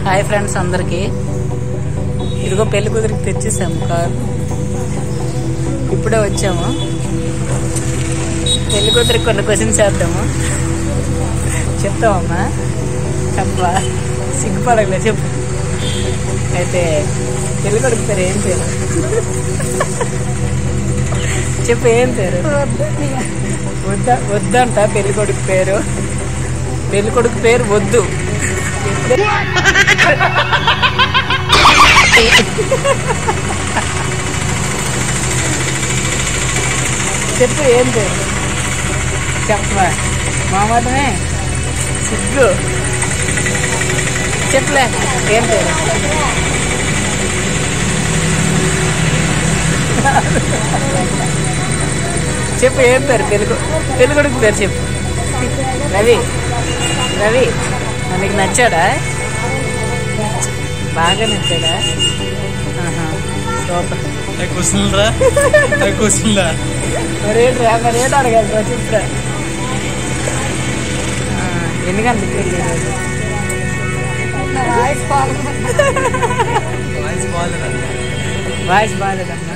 Hi friends అందరికి ఇదిగో పెళ్లి కుదిరికి తెచ్చేసాము కార్ ఇప్పుడే వచ్చాము పెళ్లి కూతురికి కొన్ని క్వశ్చన్స్ చేద్దాము చెప్తామమ్మా చెప్పా సిగ్గుపడగలే చెప్పు అయితే పెళ్లి కొడుకు పేరు ఏం పేరు చెప్పు ఏం పేరు వద్ద వద్దంట పెళ్లి కొడుకు పేరు పెళ్లి కొడుకు పేరు వద్దు చెప్పు ఏం పేరు చెప్పవా మా మాటమే సిగ్గు చెప్పలే ఏం పేరు చెప్పు ఏం పేరు పెళ్ళికొ పెళ్ళికొడుకు పేరు చెప్పు రవి రవి నీకు నచ్చాడా బాగా నచ్చాడా ఆహా, సూపర్ క్వశ్చన్ రా క్వశ్చన్ రా మరేంట్రా మరేంటి అడగాలి రా చెప్పురా ఆ, ఎన్ని గంటలకు పెళ్ళి ఈరోజు? వాయిస్ బాగాలేదా వాయిస్ బాగాలేదమ్మా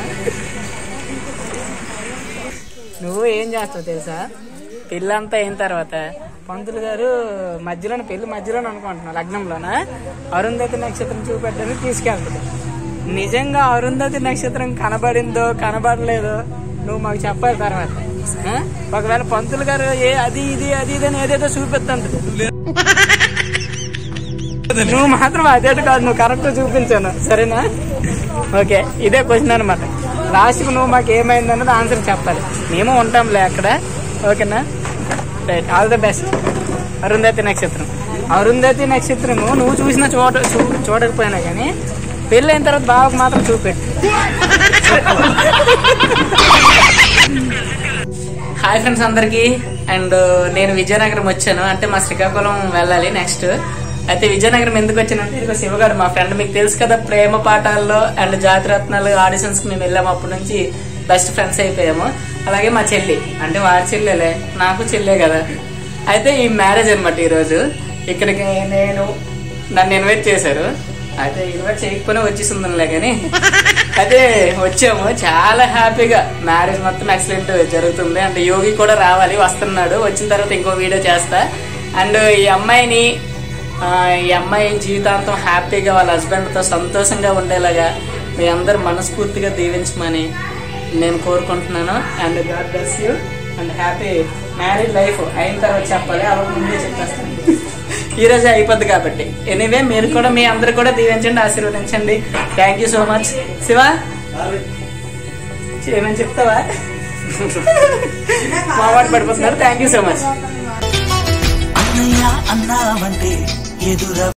నువ్వు ఏం చేస్తావు తెలుసా పెళ్ళంతా అయిన తర్వాత పంతులు గారు మధ్యలోనే పెళ్లి మధ్యలోనే అనుకుంటున్నావు లగ్నంలోనా అరుంధతి నక్షత్రం చూపెట్టడానికి తీసుకెళ్తుంది నిజంగా అరుంధతి నక్షత్రం కనబడిందో కనబడలేదో నువ్వు మాకు చెప్పాలి తర్వాత ఆ? ఒకవేళ పంతులు గారు ఏ అది ఇది అది ఇది అని ఏదేదో చూపిస్తుంది నువ్వు మాత్రం అదేట కాదు నువ్వు కరెక్ట్ చూపించాను సరేనా ఓకే ఇదే క్వశ్చన్ అనమాట లాస్ట్కి నువ్వు మాకు ఏమైంది అన్నది ఆన్సర్ చెప్పాలి మేము ఉంటాంలే అక్కడ ఓకేనా right all the best Arundhati నక్షత్రం అరుంధతి నక్షత్రము నువ్వు చూసిన చోట చూ- చూడకపోయినా కానీ పెళ్ళైన తర్వాత బావకు మాత్రం చూపెట్టు హాయ్ ఫ్రెండ్స్ అందరికి అండ్ నేను విజయనగరం వచ్చాను అంటే మా శ్రీకాకుళం వెళ్ళాలి నెక్స్ట్ అయితే విజయనగరం ఎందుకు వచ్చానంటే ఇదిగో శివగారు మా ఫ్రెండ్ మీకు తెలుసు కదా ప్రేమ పాఠాల్లో అండ్ జాతిరత్నాలు ఆడిషన్స్ కి మేము వెళ్ళాము అప్పటి నుంచి బెస్ట్ ఫ్రెండ్స్ అయిపోయాము అలాగే మా చెల్లి అంటే వారి చెల్లెలే నాకు చెల్లె కదా అయితే ఈ మ్యారేజ్ అనమాట ఈరోజు ఇక్కడికి నేను నన్ను ఇన్వైట్ చేశారు అయితే ఇన్వైట్ చేయకపోయినా వచ్చేసిందిలే కానీ అయితే వచ్చాము చాలా హ్యాపీగా మ్యారేజ్ మొత్తం ఎక్సలెంట్ జరుగుతుంది అండ్ యోగి కూడా రావాలి వస్తున్నాడు వచ్చిన తర్వాత ఇంకో వీడియో చేస్తా అండ్ ఈ అమ్మాయిని ఆ, ఈ అమ్మాయి జీవితాంతం హ్యాపీగా వాళ్ళ హస్బెండ్తో సంతోషంగా ఉండేలాగా మీ అందరు మనస్ఫూర్తిగా దీవించమని నేను కోరుకుంటున్నాను and God bless you and happy marriage life అయిన తర్వాత చెప్పాలి అలా ముందే చెప్పేస్తాను ఈ రోజే అయిపోద్ది కాబట్టి ఎనీవే మీరు కూడా మీ అందరు కూడా దీవించండి ఆశీర్వదించండి thank you so much Shiva ఏమని చెప్తావా మావాడు పడిపోతున్నారు థ్యాంక్ యూ సో మచ్ అన్నయ్య అన్నావంటే ఎదుర